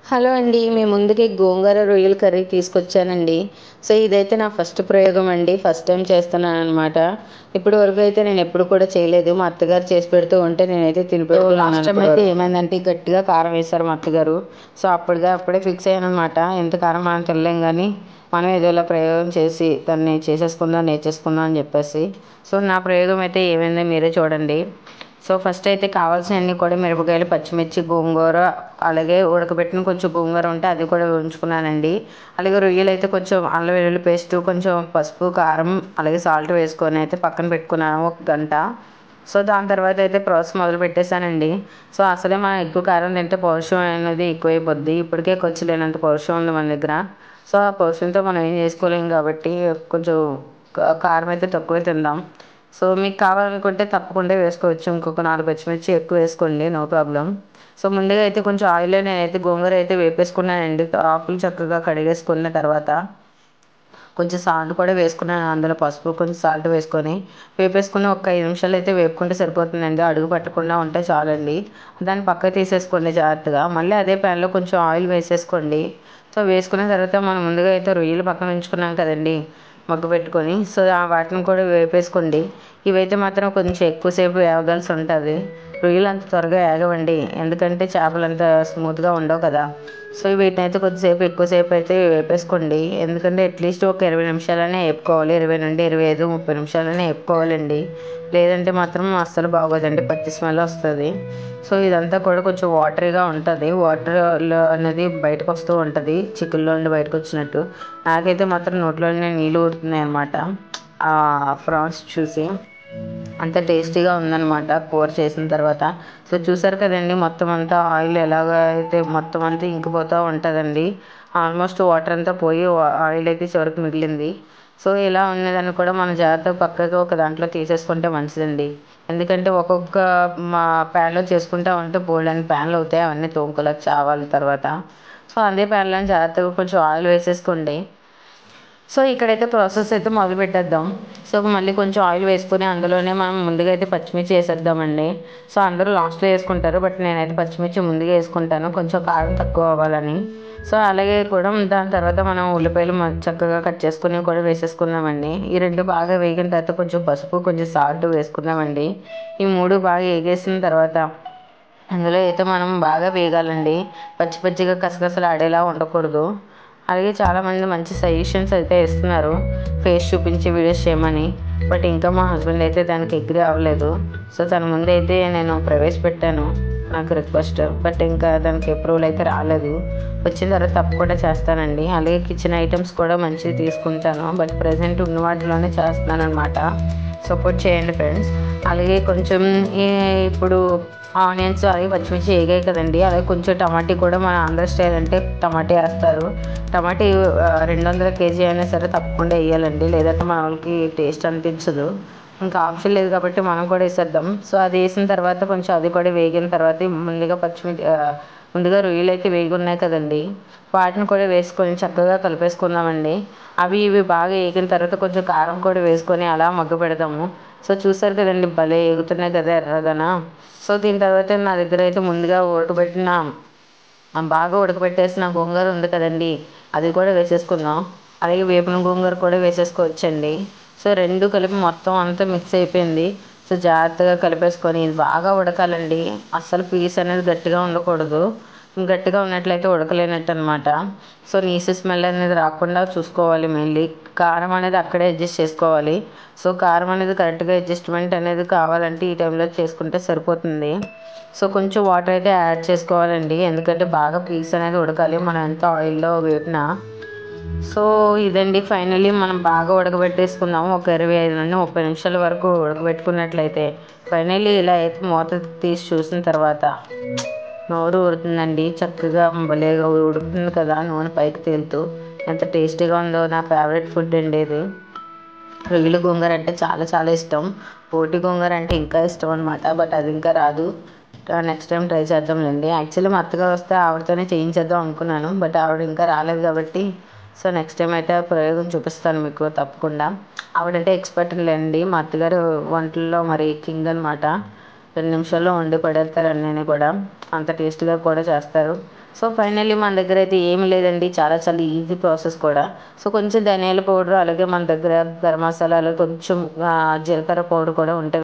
hello అండి మీ ముందుకి గోంగూర రొయ్యల కర్రీ తీసుకొచ్చానండి సో ఇదైతే నా ఫస్ట్ ప్రయోగం అండి ఫస్ట్ టైం చేస్తున్నాను అనమాట ఇప్పటి వరకు అయితే నేను ఎప్పుడు కూడా చేయలేదు మా అత్తగారు చేసి పెడుతూ ఉంటే నేనైతే తినిపెడుతున్నాను లాస్ట్ టైం అయితే ఏమైందంటే గట్టిగా కారం వేశారు మా అత్తగారు సో అప్పటిగా అప్పుడే ఫిక్స్ అయ్యాను అనమాట ఎంత కారం మనం తినలేం కానీ మనం ఏదోలా ప్రయోగం చేసి దాన్ని చేసేసుకుందాం నేర్చేసుకుందాం అని చెప్పేసి సో నా ప్రయోగం అయితే ఏమైందో మీరే చూడండి సో ఫస్ట్ అయితే కావాల్సినవన్నీ కూడా మిరపకాయలు పచ్చిమిర్చి గోంగూర అలాగే ఉడకబెట్టిన కొంచెం గోంగూర ఉంటే అది కూడా ఉంచుకున్నానండి అలాగే రొయ్యలు అయితే కొంచెం అల్లం వెల్లుల్లి పేస్ట్ కొంచెం పసుపు కారం అలాగే సాల్ట్ వేసుకొని అయితే పక్కన పెట్టుకున్నాను ఒక గంట సో దాని తర్వాత అయితే ప్రాసెస్ మొదలు పెట్టేశానండి సో అసలే మనం ఎక్కువ కారం తింటే పౌరుషం అనేది ఎక్కువైపోద్ది ఇప్పటికే ఖర్చు లేనంత పౌరుషం ఉంది మన దగ్గర సో ఆ పౌరుషంతో మనం ఏం చేసుకోలేం కాబట్టి కొంచెం కా- కారం అయితే తక్కువే తిందాం సో మీకు కావాలనుకుంటే తప్పకుండా వేసుకోవచ్చు ఇంకొక నాలుగు పచ్చిమిర్చి ఎక్కువ వేసుకోండి నో ప్రాబ్లం సో ముందుగా అయితే కొంచెం ఆయిల్లో నేనైతే గోంగూర అయితే వేపేసుకున్నానండి ఆకులు చక్కగా కడిగేసుకున్న తర్వాత కొంచెం సాల్ట్ కూడా వేసుకున్నాను అందులో పసుపు కొంచెం సాల్ట్ వేసుకొని వేపేసుకుని ఒక ఐదు నిమిషాలు అయితే వేపుకుంటే సరిపోతుందండి అడుగు పట్టకుండా ఉంటే చాలండి దాన్ని పక్క తీసేసుకోండి జాగ్రత్తగా మళ్ళీ అదే ప్యాన్లో కొంచెం ఆయిల్ వేసేసుకోండి సో వేసుకున్న తర్వాత మనం ముందుగా అయితే రొయ్యలు పక్కన ఉంచుకున్నాం కదండి మగ్గు పెట్టుకొని సో ఆ వాటిని కూడా వేపేసుకోండి ఇవైతే మాత్రం కొంచెం ఎక్కువసేపు వేగవలసి ఉంటుంది రొయ్యలు అంత త్వరగా వేగవండి ఎందుకంటే చేపలు అంత స్మూత్గా ఉండవు కదా సో వీటిని అయితే కొద్దిసేపు ఎక్కువసేపు అయితే వేపేసుకోండి ఎందుకంటే అట్లీస్ట్ ఒక ఇరవై నిమిషాలనే వేపుకోవాలి ఇరవై నుండి ఇరవై ఐదు ముప్పై నిమిషాలనే వేపుకోవాలండి లేదంటే మాత్రం అస్సలు బాగోదండి పచ్చి స్మెల్ వస్తుంది సో ఇదంతా కూడా కొంచెం వాటరీగా ఉంటుంది వాటర్ అనేది బయటకు వస్తూ ఉంటుంది చికెన్లో నుండి బయటకు వచ్చినట్టు నాకైతే మాత్రం నోట్లోనే నీళ్ళు ఊరుతున్నాయి అనమాట ఆ ప్రాన్స్ చూసి అంత టేస్టీగా ఉందన్నమాట కూర చేసిన తర్వాత సో చూసారు కదండి మొత్తం అంతా ఆయిల్ ఎలాగ అయితే మొత్తం అంతా ఇంకిపోతూ ఉంటుందండి ఆల్మోస్ట్ వాటర్ అంతా పోయి ఆయిల్ అయితే చివరికి మిగిలింది సో ఇలా ఉన్నదాన్ని కూడా మన జాగ్రత్త పక్కకి ఒక దాంట్లో తీసేసుకుంటే మంచిదండి ఎందుకంటే ఒక్కొక్క మా ప్యాన్లో చేసుకుంటా ఉంటే బోల్డని ప్యాన్లు అవుతాయి అవన్నీ తోముకోలేక చావాలి తర్వాత సో అదే ప్యాన్లో జాగ్రత్తగా కొంచెం ఆయిల్ వేసేసుకోండి సో ఇక్కడైతే ప్రాసెస్ అయితే మొదలు పెట్టేద్దాం సో మళ్ళీ కొంచెం ఆయిల్ వేసుకొని అందులోనే మనం ముందుగా అయితే పచ్చిమిర్చి వేసేద్దామండి సో అందరూ లాస్ట్లో వేసుకుంటారు బట్ నేనైతే పచ్చిమిర్చి ముందుగా వేసుకుంటాను కొంచెం కారం తక్కువ అవ్వాలని సో అలాగే కూడా దాని తర్వాత మనం ఉల్లిపాయలు మ- చక్కగా కట్ చేసుకుని కూడా వేసేసుకుందామండి ఈ రెండు బాగా వేగిన తర్వాత కొంచెం పసుపు కొంచెం సాల్ట్ వేసుకుందామండి ఈ మూడు బాగా వేగేసిన తర్వాత అందులో అయితే మనం బాగా వేగాలండి పచ్చి పచ్చిగా కసకసలు ఆడేలా ఉండకూడదు అలాగే చాలామంది మంచి సజెషన్స్ అయితే ఇస్తున్నారు ఫేస్ చూపించి వీడియోస్ చేయమని బట్ ఇంకా మా హస్బెండ్ అయితే దానికి ఎగ్రీ అవ్వలేదు సో తన ముందు అయితే నేను ప్రవేశపెట్టాను నాకు రిక్వెస్ట్ బట్ ఇంకా దానికి అప్రూవల్ అయితే రాలేదు వచ్చిన తర్వాత తప్పకుండా చేస్తానండి అలాగే కిచెన్ ఐటమ్స్ కూడా మంచివి తీసుకుంటాను బట్ ప్రజెంట్ ఉన్న వాటిలోనే చేస్తున్నాను అనమాట సపోర్ట్ చేయండి ఫ్రెండ్స్ అలాగే కొంచెం ఈ- ఇప్పుడు ఆనియన్స్ అలాగే పచ్చిమిర్చి వేగాయి కదండి అలాగే కొంచెం టమాటీ కూడా మన ఆంధ్ర స్టైల్ అంటే టమాటీ వేస్తారు టమాటీ ఆ, రెండు వందల కేజీ అయినా సరే తప్పకుండా వేయాలండి లేదంటే మన వాళ్ళకి టేస్ట్ అనిపించదు ఇంకా ఆప్షన్ లేదు కాబట్టి మనం కూడా వేసేద్దాం సో అది వేసిన తర్వాత కొంచెం అది కూడా వేగిన తర్వాత ఈ ముందుగా పచ్చిమిర్చి ఆ, ముందుగా రొయ్యలు అయితే వేగి ఉన్నాయి కదండి వాటిని కూడా వేసుకొని చక్కగా కలిపేసుకుందామండి అవి ఇవి బాగా వేగిన తర్వాత కొంచెం కారం కూడా వేసుకొని అలా మగ్గ పెడదాము సో చూసారు కదండి భలే ఎగుతున్నాయి కదా ఎర్రగన సో దీని తర్వాత నా దగ్గర అయితే ముందుగా ఉడకబెట్టిన ఆ బాగా ఉడకబెట్టేసిన గోంగూర ఉంది కదండి అది కూడా వేసేసుకుందాం అలాగే వేపిన గోంగూర కూడా వేసేసుకోవచ్చండి సో రెండు కలిపి మొత్తం అంతా మిక్స్ అయిపోయింది సో జాగ్రత్తగా కలిపేసుకొని ఇది బాగా ఉడకాలండి అస్సలు పీస్ అనేది గట్టిగా ఉండకూడదు గట్టిగా ఉన్నట్లయితే ఉడకలేనట్టు అనమాట సో నీసు స్మెల్ అనేది రాకుండా చూసుకోవాలి మెయిన్లీ కారం అనేది అక్కడే అడ్జస్ట్ చేసుకోవాలి సో కారం అనేది కరెక్ట్గా అడ్జస్ట్మెంట్ అనేది కావాలంటే ఈ టైంలో చేసుకుంటే సరిపోతుంది సో కొంచెం వాటర్ అయితే యాడ్ చేసుకోవాలండి ఎందుకంటే బాగా పీస్ అనేది ఉడకాలి మనం ఎంత ఆయిల్లో వేపినా సో ఇదండి ఫైనల్లీ మనం బాగా ఉడకబెట్టేసుకుందాము ఒక ఇరవై ఐదు నుండి ముప్పై నిమిషాల వరకు ఉడకబెట్టుకున్నట్లయితే ఫైనల్లీ ఇలా అయితే మూత తీసి చూసిన తర్వాత నోరు ఊరుతుందండి చక్కగా భలేగా ఉడుకుతుంది కదా నూనె పైకి తేలుతూ ఎంత టేస్టీగా ఉందో నా ఫేవరెట్ ఫుడ్ అండి ఇది రొయ్యల గోంగూర అంటే చాలా చాలా ఇష్టం పోటీ గోంగూర అంటే ఇంకా ఇష్టం అనమాట బట్ అది ఇంకా రాదు నెక్స్ట్ టైం ట్రై చేద్దాంలేండి యాక్చువల్లీ మా అత్తగారు వస్తే ఆవిడతోనే చేయించేద్దాం అనుకున్నాను బట్ ఆవిడ ఇంకా రాలేదు కాబట్టి సో నెక్స్ట్ టైం అయితే ఆ ప్రయోగం చూపిస్తాను మీకు తప్పకుండా ఆవిడంటే ఎక్స్పర్ట్ లేండి మా అత్తగారు వంటల్లో మరి కింగ్ అనమాట రెండు నిమిషాల్లో వండి పడేస్తారు అన్నీ కూడా అంత టేస్ట్గా కూడా చేస్తారు సో ఫైనల్లీ మన దగ్గర అయితే ఏమి లేదండి చాలా చాలా ఈజీ ప్రాసెస్ కూడా సో కొంచెం ధనియాల పౌడర్ అలాగే మన దగ్గర గరం మసాలాలు కొంచెం జీలకర్ర పౌడర్ కూడా ఉంటే